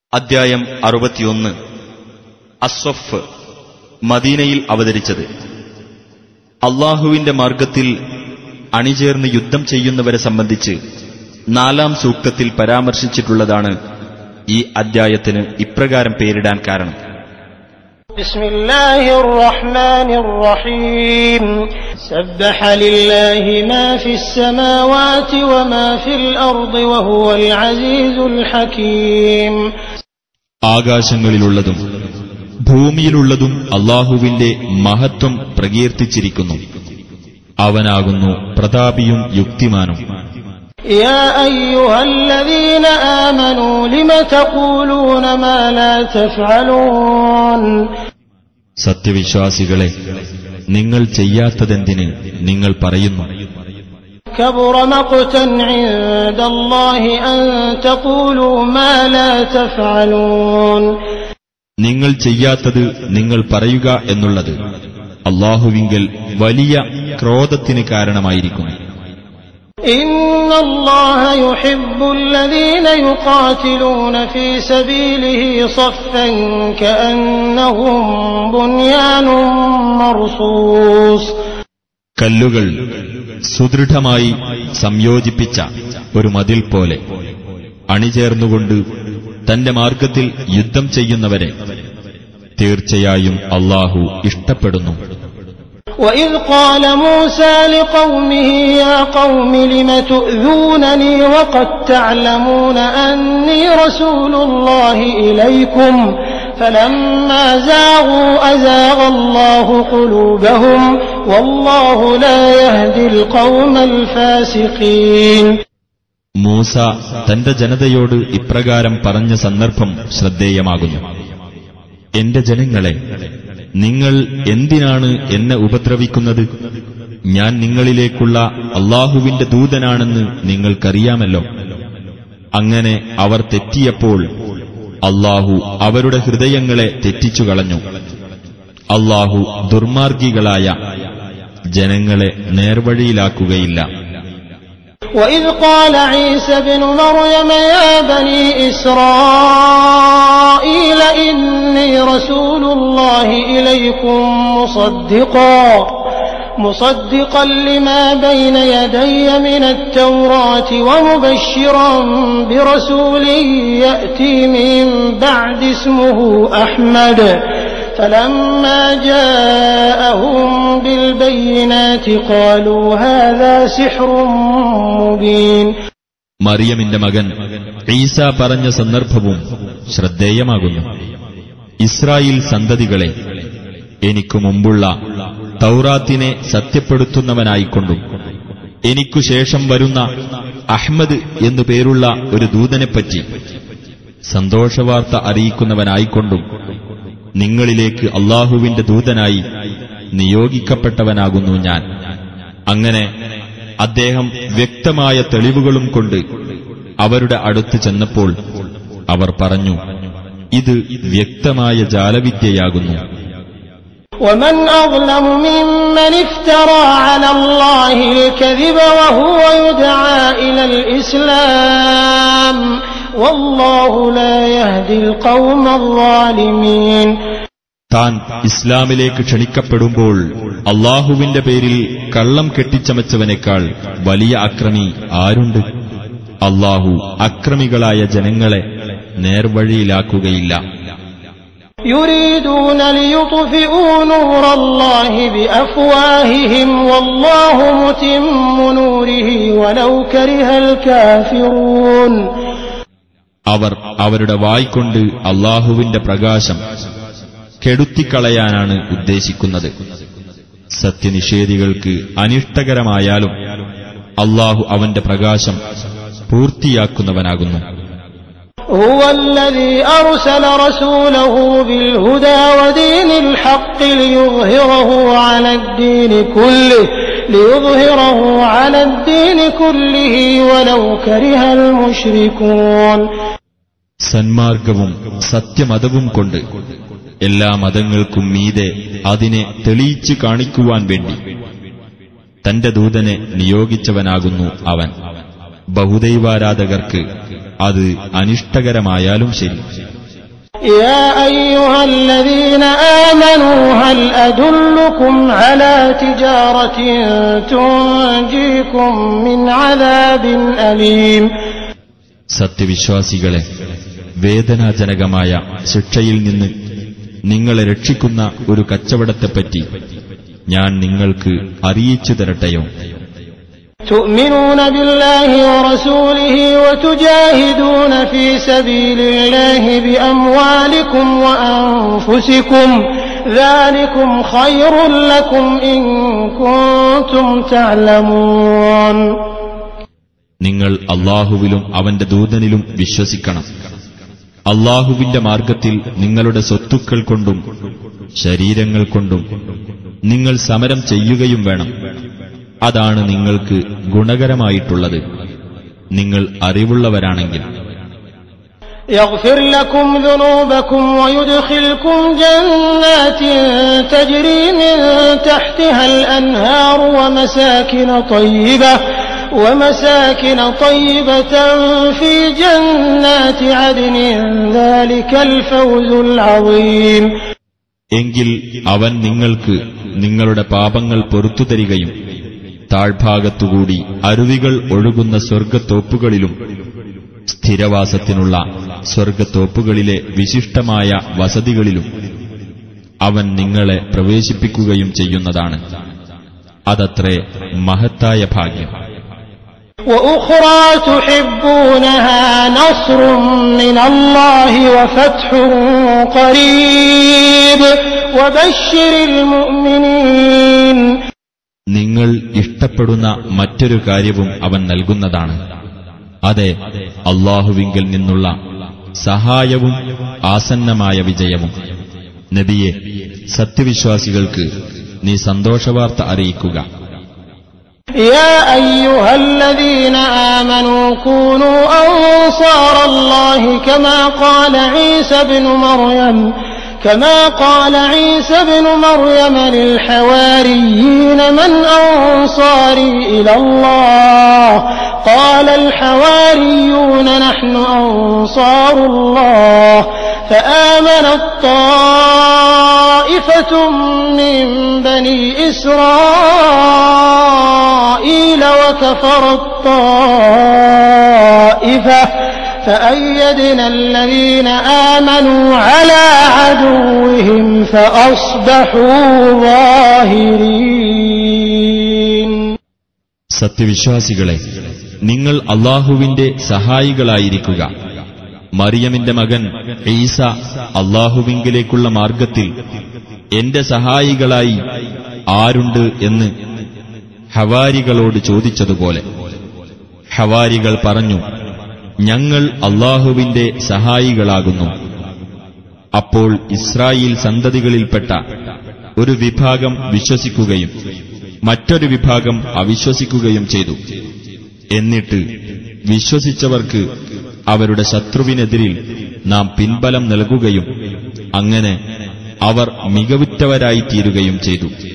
അദ്ധ്യായം അറുപത്തിയൊന്ന് അസ്വഫ് മദീനയിൽ അവതരിച്ചത് അള്ളാഹുവിന്റെ മാർഗത്തിൽ അണിചേർന്ന് യുദ്ധം ചെയ്യുന്നവരെ സംബന്ധിച്ച് നാലാം സൂക്തത്തിൽ പരാമർശിച്ചിട്ടുള്ളതാണ് ഈ അദ്ധ്യായത്തിന് ഇപ്രകാരം പേരിടാൻ കാരണം بسم الله الرحمن الرحيم سبح لله ما في السماوات وما في الأرض وهو العزيز الحكيم ആകാശങ്ങളിലുള്ളതും ഭൂമിയിലുള്ളതും അള്ളാഹുവിന്റെ മഹത്വം പ്രകീർത്തിച്ചിരിക്കുന്നു അവനാകുന്നു പ്രതാപിയും യുക്തിമാനും يا أيها الذين آمنوا لم تقولون ما لا تفعلون സത്യവിശ്വാസികളെ നിങ്ങൾ ചെയ്യാത്തതെന്തിന് നിങ്ങൾ പറയുന്നു كبر مقتا عند الله أن تقولوا ما لا تفعلون നിങ്ങൾ ചെയ്യാത്തത് നിങ്ങൾ പറയുക എന്നുള്ളത് അള്ളാഹുവിങ്കൽ വലിയ ക്രോധത്തിന് കാരണമായിരിക്കുന്നു إن الله يحب الذين يقاتلون في سبيله صفا كأنهم بنيان مرصوص കല്ലുകൾ സുദൃഢമായി സംയോജിപ്പിച്ച ഒരു മതിൽ പോലെ അണിചേർന്നുകൊണ്ട് തന്റെ മാർഗത്തിൽ യുദ്ധം ചെയ്യുന്നവരെ തീർച്ചയായും അള്ളാഹു ഇഷ്ടപ്പെടുന്നു وإذ قال موسى لقومه يا قوم لم تؤذونني وقد تعلمون أني رسول الله إليكم فلما زاغوا أزاغ الله قلوبهم والله لا يهدي القوم الفاسقين മൂസ തന്റെ ജനതയോട് ഇപ്രകാരം പറഞ്ഞ സന്ദർഭം ശ്രദ്ധേയമാകുന്നു എന്റെ ജനങ്ങളെ നിങ്ങൾ എന്തിനാണ് എന്നെ ഉപദ്രവിക്കുന്നത് ഞാൻ നിങ്ങളിലേക്കുള്ള അള്ളാഹുവിന്റെ ദൂതനാണെന്ന് നിങ്ങൾക്കറിയാമല്ലോ അങ്ങനെ അവർ തെറ്റിയപ്പോൾ അള്ളാഹു അവരുടെ ഹൃദയങ്ങളെ തെറ്റിച്ചു കളഞ്ഞു അള്ളാഹു ദുർമാർഗികളായ ജനങ്ങളെ നേർവഴിയിലാക്കുകയില്ല وإذ قال عيسى ابن مريم يا بني إسرائيل إني رسول الله إليكم مصدقا مصدقا لما بين يدي من التوراة ومبشرا برسول يأتي من بعد اسمه أحمد فلما جاءهم بالبينات قالوا هذا سحر مبين മറിയമിന്റെ മകൻ ഈസ പറഞ്ഞ സന്ദർഭവും ശ്രദ്ധേയമാകുന്നു ഇസ്രായേൽ സന്തതികളെ എനിക്കു മുമ്പുള്ള തൗറാത്തിനെ സത്യപ്പെടുത്തുന്നവനായിക്കൊണ്ടും എനിക്കു ശേഷം വരുന്ന അഹ്മദ് എന്നു പേരുള്ള ഒരു ദൂതനെപ്പറ്റി സന്തോഷവാർത്ത അറിയിക്കുന്നവനായിക്കൊണ്ടും നിങ്ങളിലേക്ക് അള്ളാഹുവിന്റെ ദൂതനായി നിയോഗിക്കപ്പെട്ടവനാകുന്നു ഞാൻ അങ്ങനെ അദ്ദേഹം വ്യക്തമായ തെളിവുകളും കൊണ്ട് അവരുടെ അടുത്ത് ചെന്നപ്പോൾ അവർ പറഞ്ഞു ഇത് വ്യക്തമായ ജാലവിദ്യയാകുന്നു ومن أظلم ممن افترى على الله الكذب وهو يدعى إلى الإسلام والله لا يهدي القوم الظالمين താൻ ഇസ്ലാമിലേക്ക് ക്ഷണിക്കപ്പെടുമ്പോൾ അള്ളാഹുവിന്റെ പേരിൽ കള്ളം കെട്ടിച്ചമച്ചവനേക്കാൾ വലിയ അക്രമി ആരുണ്ട് അള്ളാഹു അക്രമികളായ ജനങ്ങളെ നേർവഴിയിലാക്കുകയില്ല يريدون ليطفئوا نور الله بأفواههم والله متم نوره ولو كره الكافرون അവർ അവരുടെ വായ്കൊണ്ട് അള്ളാഹുവിന്റെ പ്രകാശം കെടുത്തിക്കളയാനാണ് ഉദ്ദേശിക്കുന്നത് സത്യനിഷേധികൾക്ക് അനിഷ്ടകരമായാലും അള്ളാഹു അവന്റെ പ്രകാശം പൂർത്തിയാക്കുന്നവനാകുന്നു هو الذي أرسل رسوله بالهدى ودين الحق ليظهره على الدين كله ليظهره على الدين كله ولو كره المشركون സന്മാർഗവും സത്യമതവും കൊണ്ട് എല്ലാ മതങ്ങൾക്കും മീതെ അതിനെ തെളിയിച്ചു കാണിക്കുവാൻ വേണ്ടി തന്റെ ദൂതനെ നിയോഗിച്ചവനാകുന്നു അവൻ ബഹുദൈവാരാധകർക്ക് അത് അനിഷ്ടകരമായാലും ശരി يا أيها الذين آمنوا هل أدلكم على تجارة تنجيكم من عذاب أليم സത്യവിശ്വാസികളെ വേദനാജനകമായ ശിക്ഷയിൽ നിന്ന് നിങ്ങളെ രക്ഷിക്കുന്ന ഒരു കച്ചവടത്തെപ്പറ്റി ഞാൻ നിങ്ങൾക്ക് അറിയിച്ചു തരട്ടെയോ تؤمنون بالله ورسوله وتجاهدون في سبيل الله بأموالكم وأنفسكم ذلكم خير لكم إن كنتم تعلمون നിങ്ങൾ അള്ളാഹുവിലും അവന്റെ ദൂതനിലും വിശ്വസിക്കണം അള്ളാഹുവിന്റെ മാർഗത്തിൽ നിങ്ങളുടെ സ്വത്തുക്കൾ കൊണ്ടും ശരീരങ്ങൾ കൊണ്ടും നിങ്ങൾ സമരം ചെയ്യുകയും വേണം അതാണ് നിങ്ങൾക്ക് ഗുണകരമായിട്ടുള്ളത് നിങ്ങൾ അറിവുള്ളവരാണെങ്കിൽ يغفر لكم ذنوبكم ويدخلكم جنات تجري من تحتها الأنهار ومساكن طيبة ومساكن طيبة في جنات عدن ذلك الفوز العظيم എങ്കിൽ അവൻ നിങ്ങൾക്ക് നിങ്ങളുടെ പാപങ്ങൾ പൊറത്തു തരികയും താഴ്ഭാഗത്തുകൂടി അരുവികൾ ഒഴുകുന്ന സ്വർഗത്തോപ്പുകളിലും സ്ഥിരവാസത്തിനുള്ള സ്വർഗത്തോപ്പുകളിലെ വിശിഷ്ടമായ വസതികളിലും അവൻ നിങ്ങളെ പ്രവേശിപ്പിക്കുകയും ചെയ്യുന്നതാണ് അതത്രേ മഹത്തായ ഭാഗ്യം وأخرى تحبونها نصر من الله وفتح قريب وبشر المؤمنين നിങ്ങൾ ഇഷ്ടപ്പെടുന്ന മറ്റൊരു കാര്യവും അവൻ നൽകുന്നതാണ് അതെ അള്ളാഹുവിങ്കിൽ നിന്നുള്ള സഹായവും ആസന്നമായ വിജയവും നബിയെ സത്യവിശ്വാസികൾക്ക് നീ സന്തോഷവാർത്ത അറിയിക്കുക يا أيها الذين آمنوا كونوا أنصار الله كما قال عيسى بن مريم كما قال عيسى بن مريم للحواريين من أنصاري إلى الله قال الحواريون نحن أنصار الله فآمنت طائفة من بني إسرائيل وكفرت طائفة فأيدنا الذين آمنوا على عدوهم فأصبحوا ظاهرين സത്യവിശ്വാസികളെ നിങ്ങൾ അള്ളാഹുവിന്റെ സഹായികളായിരിക്കുക മറിയമിന്റെ മകൻ ഈസ അള്ളാഹുവിങ്കിലേക്കുള്ള മാർഗത്തിൽ എന്റെ സഹായികളായി ആരുണ്ട് എന്ന് ഹവാരികളോട് ചോദിച്ചതുപോലെ ഹവാരികൾ പറഞ്ഞു ഞങ്ങൾ അള്ളാഹുവിന്റെ സഹായികളാകുന്നു അപ്പോൾ ഇസ്രായേൽ സന്തതികളിൽപ്പെട്ട ഒരു വിഭാഗം വിശ്വസിക്കുകയും മറ്റൊരു വിഭാഗം അവിശ്വസിക്കുകയും ചെയ്തു എന്നിട്ട് വിശ്വസിച്ചവർക്ക് അവരുടെ ശത്രുവിനെതിരിൽ നാം പിൻബലം നൽകുകയും അങ്ങനെ അവർ മികവുറ്റവരായിത്തീരുകയും ചെയ്തു